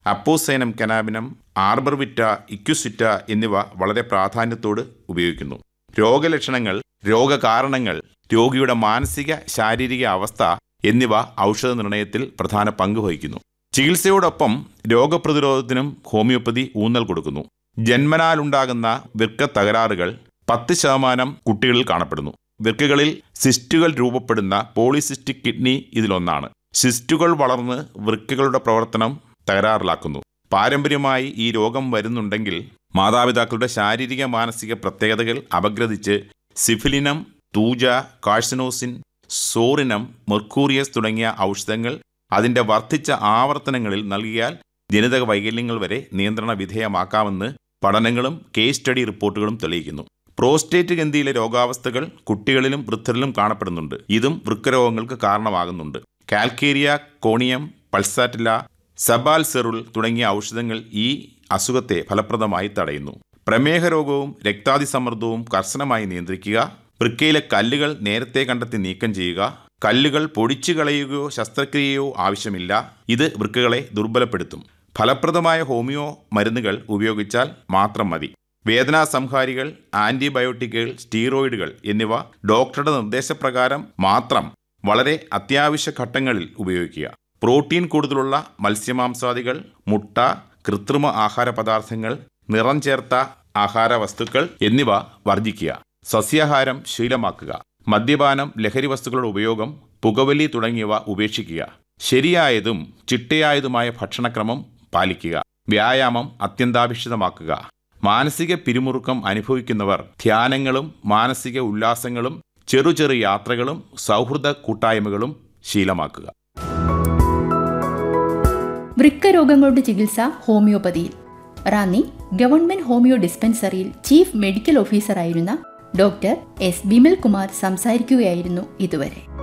അപ്പോസൈനം കനാബിനം ആർബർവിറ്റ ഇക്യുസിറ്റ എന്നിവ വളരെ പ്രാധാന്യത്തോട് ഉപയോഗിക്കുന്നു രോഗലക്ഷണങ്ങൾ രോഗകാരണങ്ങൾ രോഗിയുടെ മാനസിക ശാരീരിക അവസ്ഥ എന്നിവ ഔഷധ നിർണയത്തിൽ പ്രധാന പങ്ക് വഹിക്കുന്നു ചികിത്സയോടൊപ്പം രോഗപ്രതിരോധത്തിനും ഹോമിയോപ്പതി ഊന്നൽ കൊടുക്കുന്നു ജന്മനാലുണ്ടാകുന്ന വൃക്ക തകരാറുകൾ പത്ത് ശതമാനം കുട്ടികളിൽ കാണപ്പെടുന്നു വൃക്കകളിൽ സിസ്റ്റുകൾ രൂപപ്പെടുന്ന പോളിസിസ്റ്റിക് കിഡ്നി ഇതിലൊന്നാണ് സിസ്റ്റുകൾ വളർന്ന് വൃക്കകളുടെ പ്രവർത്തനം തകരാറിലാക്കുന്നു പാരമ്പര്യമായി ഈ രോഗം വരുന്നുണ്ടെങ്കിൽ മാതാപിതാക്കളുടെ ശാരീരിക മാനസിക പ്രത്യേകതകൾ അപഗ്രഥിച്ച് സിഫിലിനം തൂജ കാഴ്സനോസിൻ സോറിനം മെർക്കൂറിയസ് തുടങ്ങിയ ഔഷധങ്ങൾ അതിന്റെ വർദ്ധിച്ച ആവർത്തനങ്ങളിൽ നൽകിയാൽ ജനിതക വൈകല്യങ്ങൾ വരെ നിയന്ത്രണ വിധേയമാക്കാമെന്ന് പഠനങ്ങളും കേസ് സ്റ്റഡി റിപ്പോർട്ടുകളും തെളിയിക്കുന്നു പ്രോസ്റ്റേറ്റ് ഗന്ധിയിലെ രോഗാവസ്ഥകൾ കുട്ടികളിലും വൃദ്ധരിലും കാണപ്പെടുന്നുണ്ട് ഇതും വൃക്കരോഗങ്ങൾക്ക് കാരണമാകുന്നുണ്ട് കാൽക്കേരിയ കോണിയം പൾസാറ്റില സബാൽസെറുൾ തുടങ്ങിയ ഔഷധങ്ങൾ ഈ അസുഖത്തെ ഫലപ്രദമായി തടയുന്നു പ്രമേഹ രോഗവും രക്താതിസമ്മർദ്ദവും കർശനമായി നിയന്ത്രിക്കുക വൃക്കയിലെ കല്ലുകൾ നേരത്തെ കണ്ടെത്തി നീക്കം ചെയ്യുക കല്ലുകൾ പൊടിച്ചു കളയുകയോ ശസ്ത്രക്രിയയോ ആവശ്യമില്ല ഇത് വൃക്കകളെ ദുർബലപ്പെടുത്തും ഫലപ്രദമായ ഹോമിയോ മരുന്നുകൾ ഉപയോഗിച്ചാൽ മാത്രം മതി വേദനാ സംഹാരികൾ ആന്റിബയോട്ടിക്കുകൾ സ്റ്റീറോയിഡുകൾ എന്നിവ ഡോക്ടറുടെ നിർദ്ദേശപ്രകാരം മാത്രം വളരെ അത്യാവശ്യ ഘട്ടങ്ങളിൽ ഉപയോഗിക്കുക പ്രോട്ടീൻ കൂടുതലുള്ള മത്സ്യമാംസാദികൾ മുട്ട കൃത്രിമ ആഹാര പദാർത്ഥങ്ങൾ നിറം ചേർത്ത ആഹാര വസ്തുക്കൾ എന്നിവ വർജിക്കുക സസ്യാഹാരം ശീലമാക്കുക മദ്യപാനം ലഹരി വസ്തുക്കളുടെ ഉപയോഗം പുകവലി തുടങ്ങിയവ ഉപേക്ഷിക്കുക ശരിയായതും ചിട്ടയായതുമായ ഭക്ഷണക്രമം പാലിക്കുക വ്യായാമം അത്യന്താപേക്ഷിതമാക്കുക മാനസിക പിരിമുറുക്കം അനുഭവിക്കുന്നവർ ധ്യാനങ്ങളും മാനസിക ഉല്ലാസങ്ങളും ചെറു ചെറു യാത്രകളും സൗഹൃദ കൂട്ടായ്മകളും ശീലമാക്കുക വൃക്കരോഗങ്ങളുടെ ചികിത്സ ഹോമിയോപ്പതിയിൽ റാന്നി ഗവൺമെന്റ് ഹോമിയോ ഡിസ്പെൻസറിയിൽ ചീഫ് മെഡിക്കൽ ഓഫീസറായിരുന്ന ഡോക്ടർ എസ് ബിമൽ കുമാർ സംസാരിക്കുകയായിരുന്നു ഇതുവരെ